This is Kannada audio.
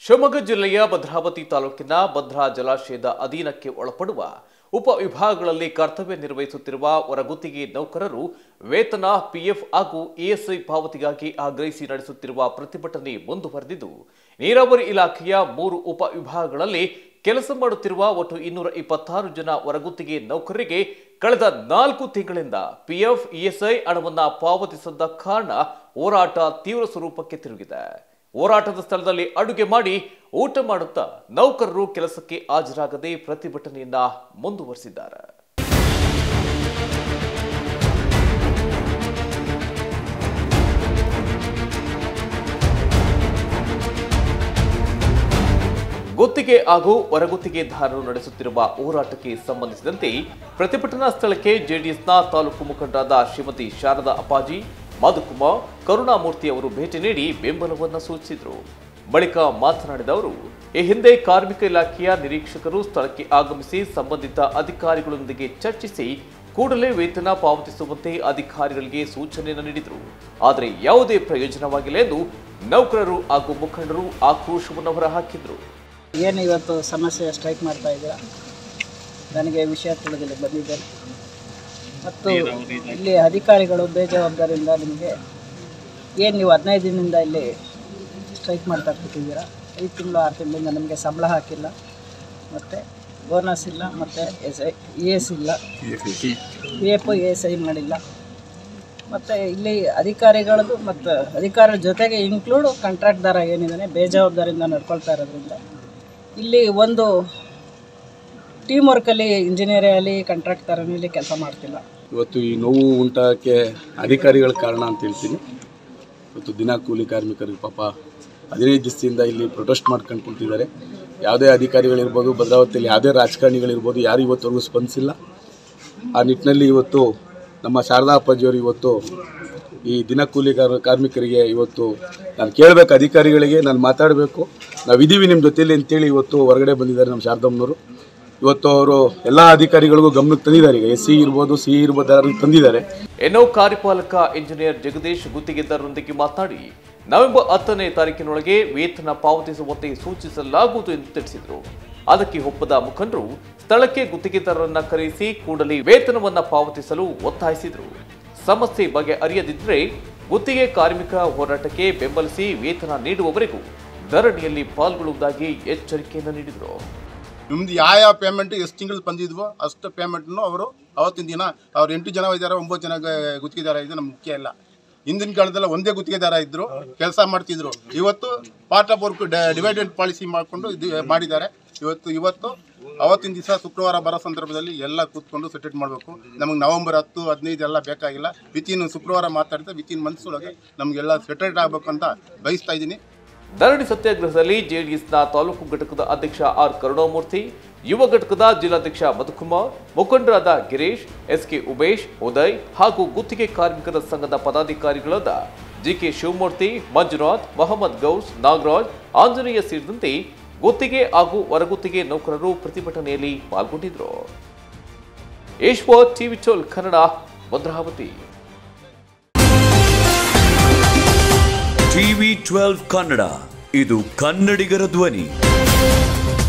ಶಿವಮೊಗ್ಗ ಜಿಲ್ಲೆಯ ಭದ್ರಾವತಿ ತಾಲೂಕಿನ ಭದ್ರಾ ಜಲಾಶಯದ ಅಧೀನಕ್ಕೆ ಒಳಪಡುವ ಉಪವಿಭಾಗಗಳಲ್ಲಿ ಕರ್ತವ್ಯ ನಿರ್ವಹಿಸುತ್ತಿರುವ ಹೊರಗುತ್ತಿಗೆ ನೌಕರರು ವೇತನ ಪಿಎಫ್ ಹಾಗೂ ಇಎಸ್ಐ ಪಾವತಿಗಾಗಿ ಆಗ್ರಹಿಸಿ ನಡೆಸುತ್ತಿರುವ ಪ್ರತಿಭಟನೆ ಮುಂದುವರೆದಿದ್ದು ನೀರಾವರಿ ಇಲಾಖೆಯ ಮೂರು ಉಪವಿಭಾಗಗಳಲ್ಲಿ ಕೆಲಸ ಮಾಡುತ್ತಿರುವ ಒಟ್ಟು ಇನ್ನೂರ ಇಪ್ಪತ್ತಾರು ಜನ ಹೊರಗುತ್ತಿಗೆ ನೌಕರರಿಗೆ ಕಳೆದ ನಾಲ್ಕು ತಿಂಗಳಿಂದ ಪಿಎಫ್ ಇಎಸ್ಐ ಹಣವನ್ನ ಪಾವತಿಸದ ಕಾರಣ ಹೋರಾಟ ತೀವ್ರ ಸ್ವರೂಪಕ್ಕೆ ತಿರುಗಿದೆ ಹೋರಾಟದ ಸ್ಥಳದಲ್ಲಿ ಅಡುಗೆ ಮಾಡಿ ಊಟ ಮಾಡುತ್ತಾ ನೌಕರರು ಕೆಲಸಕ್ಕೆ ಹಾಜರಾಗದೆ ಪ್ರತಿಭಟನೆಯನ್ನ ಮುಂದುವರೆಸಿದ್ದಾರೆ ಗುತ್ತಿಗೆ ಹಾಗೂ ಹೊರಗುತ್ತಿಗೆದಾರರು ನಡೆಸುತ್ತಿರುವ ಹೋರಾಟಕ್ಕೆ ಸಂಬಂಧಿಸಿದಂತೆ ಪ್ರತಿಭಟನಾ ಸ್ಥಳಕ್ಕೆ ಜೆಡಿಎಸ್ನ ತಾಲೂಕು ಮುಖಂಡರಾದ ಶ್ರೀಮತಿ ಶಾರದಾ ಅಪ್ಪಾಜಿ ಮಧುಕುಮಾರ್ ಕರುಣಾಮೂರ್ತಿ ಅವರು ಭೇಟಿ ನೀಡಿ ಬೆಂಬಲವನ್ನು ಸೂಚಿಸಿದರು ಬಳಿಕ ಮಾತನಾಡಿದ ಅವರು ಈ ಹಿಂದೆ ಕಾರ್ಮಿಕ ಇಲಾಖೆಯ ನಿರೀಕ್ಷಕರು ಸ್ಥಳಕ್ಕೆ ಆಗಮಿಸಿ ಸಂಬಂಧಿತ ಅಧಿಕಾರಿಗಳೊಂದಿಗೆ ಚರ್ಚಿಸಿ ಕೂಡಲೇ ವೇತನ ಪಾವತಿಸುವಂತೆ ಅಧಿಕಾರಿಗಳಿಗೆ ಸೂಚನೆಯನ್ನು ನೀಡಿದರು ಆದರೆ ಯಾವುದೇ ಪ್ರಯೋಜನವಾಗಿಲ್ಲ ಎಂದು ನೌಕರರು ಹಾಗೂ ಮುಖಂಡರು ಆಕ್ರೋಶವನ್ನು ಹೊರಹಾಕಿದರು ಏನು ಇವತ್ತು ಸಮಸ್ಯೆ ಸ್ಟ್ರೈಕ್ ಮಾಡ್ತಾ ಇದ್ದೀರಾ ನನಗೆ ವಿಷಯ ತಿಳಿದಿಲ್ಲ ಬಂದಿದ್ದೇನೆ ಮತ್ತು ಇಲ್ಲಿ ಅಧಿಕಾರಿಗಳು ಬೇಜವಾಬ್ದಾರಿಯಿಂದ ನಿಮಗೆ ಏನು ನೀವು ಹದಿನೈದು ದಿನದಿಂದ ಇಲ್ಲಿ ಸ್ಟ್ರೈಕ್ ಮಾಡ್ತಾ ಕೂತಿದ್ದೀರಾ ಐದು ತಿಂಗಳು ಆರು ತಿಂಗಳಿಂದ ನಮಗೆ ಸಂಬಳ ಹಾಕಿಲ್ಲ ಮತ್ತು ಬೋನಸ್ ಇಲ್ಲ ಮತ್ತು ಎಸ್ ಐ ಇ ಎಸ್ ಇಲ್ಲ P F A S I ಮಾಡಿಲ್ಲ ಮತ್ತು ಇಲ್ಲಿ ಅಧಿಕಾರಿಗಳದ್ದು ಮತ್ತು ಅಧಿಕಾರಿಗಳ ಜೊತೆಗೆ ಇನ್ಕ್ಲೂಡ್ ಕಾಂಟ್ರಾಕ್ಟ್ದಾರ ಏನಿದ್ದಾನೆ ಬೇಜವಾಬ್ದಾರಿಯಿಂದ ನಡ್ಕೊಳ್ತಾ ಇರೋದ್ರಿಂದ ಇಲ್ಲಿ ಒಂದು ಟೀಮ್ ವರ್ಕಲ್ಲಿ ಇಂಜಿನಿಯರೇ ಆಗಲಿ ಕಾಂಟ್ರಾಕ್ಟರಲ್ಲಿ ಕೆಲಸ ಮಾಡ್ತಿಲ್ಲ ಇವತ್ತು ಈ ನೋವು ಉಂಟಾಗಕ್ಕೆ ಅಧಿಕಾರಿಗಳ ಕಾರಣ ಅಂತ ಹೇಳ್ತೀನಿ ಇವತ್ತು ದಿನ ಕೂಲಿ ಕಾರ್ಮಿಕರಿಗೆ ಪಾಪ ಹದಿನೈದು ದಿವಸದಿಂದ ಇಲ್ಲಿ ಪ್ರೊಟೆಸ್ಟ್ ಮಾಡ್ಕೊಂಡು ಕುಂತಿದ್ದಾರೆ ಯಾವುದೇ ಅಧಿಕಾರಿಗಳಿರ್ಬೋದು ಭದ್ರಾವತಿಯಲ್ಲಿ ಯಾವುದೇ ರಾಜಕಾರಣಿಗಳಿರ್ಬೋದು ಯಾರು ಇವತ್ತವರೆಗೂ ಸ್ಪಂದಿಸಿಲ್ಲ ಆ ನಿಟ್ಟಿನಲ್ಲಿ ಇವತ್ತು ನಮ್ಮ ಶಾರದಾ ಅಪ್ಪಾಜಿಯವರು ಇವತ್ತು ಈ ದಿನ ಕೂಲಿ ಕಾರ್- ಕಾರ್ಮಿಕರಿಗೆ ಇವತ್ತು ನಾನು ಕೇಳಬೇಕು ಅಧಿಕಾರಿಗಳಿಗೆ ನಾನು ಮಾತಾಡಬೇಕು ನಾವಿದ್ದೀವಿ ನಿಮ್ಮ ಜೊತೆಲಿ ಅಂತೇಳಿ ಇವತ್ತು ಹೊರಗಡೆ ಬಂದಿದ್ದಾರೆ ನಮ್ಮ ಶಾರದಮ್ಮನವರು ಇವತ್ತು ಅವರು ಎಲ್ಲ ಅಧಿಕಾರಿಗಳಿಗೂ ಗಮನಕ್ಕೆ ತಂದಿದ್ದಾರೆ ಈಗ ಎಸ್ ಸಿ ಇರ್ಬೋದು ಸಿ ಇರ್ಬೋದು ಯಾರು ತಂದಿದ್ದಾರೆ ಇನ್ನು ಕಾರ್ಯಪಾಲಕ ಇಂಜಿನಿಯರ್ ಜಗದೀಶ್ ಗುತ್ತಿಗೆದಾರರೊಂದಿಗೆ ಮಾತನಾಡಿ ನವೆಂಬರ್ ಹತ್ತನೇ ತಾರೀಕಿನೊಳಗೆ ವೇತನ ಪಾವತಿಸುವಂತೆ ಸೂಚಿಸಲಾಗುವುದು ಎಂದು ತಿಳಿಸಿದರು ಅದಕ್ಕೆ ಒಪ್ಪದ ಮುಖಂಡರು ಸ್ಥಳಕ್ಕೆ ಗುತ್ತಿಗೆದಾರರನ್ನ ಕರೆಸಿ ಕೂಡಲೇ ವೇತನವನ್ನ ಪಾವತಿಸಲು ಒತ್ತಾಯಿಸಿದರು ಸಮಸ್ಯೆ ಬಗೆಹರಿಯದಿದ್ದರೆ ಗುತ್ತಿಗೆ ಕಾರ್ಮಿಕ ಹೋರಾಟಕ್ಕೆ ಬೆಂಬಲಿಸಿ ವೇತನ ನೀಡುವವರೆಗೂ ಧರಣಿಯಲ್ಲಿ ಪಾಲ್ಗೊಳ್ಳುವುದಾಗಿ ಎಚ್ಚರಿಕೆಯನ್ನು ನೀಡಿದರು ನಿಮ್ದು ಯಾವ ಯಾವ ಪೇಮೆಂಟ್ ಎಷ್ಟು ತಿಂಗಳು ಬಂದಿದ್ವೋ ಅಷ್ಟು ಪೇಮೆಂಟ್ನು ಅವರು ಅವತ್ತಿನ ದಿನ ಅವ್ರು ಎಂಟು ಜನ ಇದ್ದಾರೆ ಒಂಬತ್ತು ಜನ ಗ- ಗುತ್ತಿಗೆದಾರ ಇದ್ದು ನಮ್ಗೆ ಮುಖ್ಯ ಇಲ್ಲ ಹಿಂದಿನ ಕಾಲದಲ್ಲಿ ಒಂದೇ ಗುತ್ತಿಗೆದಾರ ಇದ್ರು ಕೆಲಸ ಮಾಡ್ತಿದ್ರು ಇವತ್ತು part of work divided policy ಮಾಡಿಕೊಂಡು ಇದು ಮಾಡಿದ್ದಾರೆ ಇವತ್ತು ಇವತ್ತು ಅವತ್ತಿನ ದಿವಸ ಶುಕ್ರವಾರ ಬರೋ ಸಂದರ್ಭದಲ್ಲಿ ಎಲ್ಲ ಕೂತ್ಕೊಂಡು ಸೆಟೆಟ್ ಮಾಡಬೇಕು ನಮಗೆ ನವೆಂಬರ್ ಹತ್ತು ಹದಿನೈದು ಎಲ್ಲ ಬೇಕಾಗಿಲ್ಲ ವಿತಿನ್ ಶುಕ್ರವಾರ ಮಾತಾಡ್ತಾ ವಿತಿನ್ ಮಂತ್ಸ್ ಒಳಗೆ ನಮಗೆಲ್ಲ ಸೆಟೆಟ್ ಆಗಬೇಕು ಅಂತ ಬಯಸ್ತಾ ಇದ್ದೀನಿ ಧರಣಿ ಸತ್ಯಾಗ್ರಹದಲ್ಲಿ ಜೆಡಿಎಸ್ನ ತಾಲೂಕು ಘಟಕದ ಅಧ್ಯಕ್ಷ ಆರ್ ಕರುಣಾಮೂರ್ತಿ ಯುವ ಘಟಕದ ಜಿಲ್ಲಾಧ್ಯಕ್ಷ ಮಧುಕುಮಾರ್ ಮುಖಂಡರಾದ ಗಿರೀಶ್ ಎಸ್ಕೆ ಉಮೇಶ್ ಉದಯ್ ಹಾಗೂ ಗುತ್ತಿಗೆ ಕಾರ್ಮಿಕರ ಸಂಘದ ಪದಾಧಿಕಾರಿಗಳಾದ ಜಿಕೆ ಶಿವಮೂರ್ತಿ ಮಂಜುನಾಥ್ ಮೊಹಮ್ಮದ್ ಗೌಸ್ ನಾಗರಾಜ್ ಆಂಜನೇಯ ಸೇರಿದಂತೆ ಗುತ್ತಿಗೆ ಹಾಗೂ ಹೊರಗುತ್ತಿಗೆ ನೌಕರರು ಪ್ರತಿಭಟನೆಯಲ್ಲಿ ಪಾಲ್ಗೊಂಡಿದ್ದರು ಈಶ್ವರ್ ಟಿವಿ ಚೋಲ್ ಕನ್ನಡ ಭದ್ರಾವತಿ ಟಿವಿ ಟ್ವೆಲ್ವ್ ಕನ್ನಡ ಇದು ಕನ್ನಡಿಗರ ಧ್ವನಿ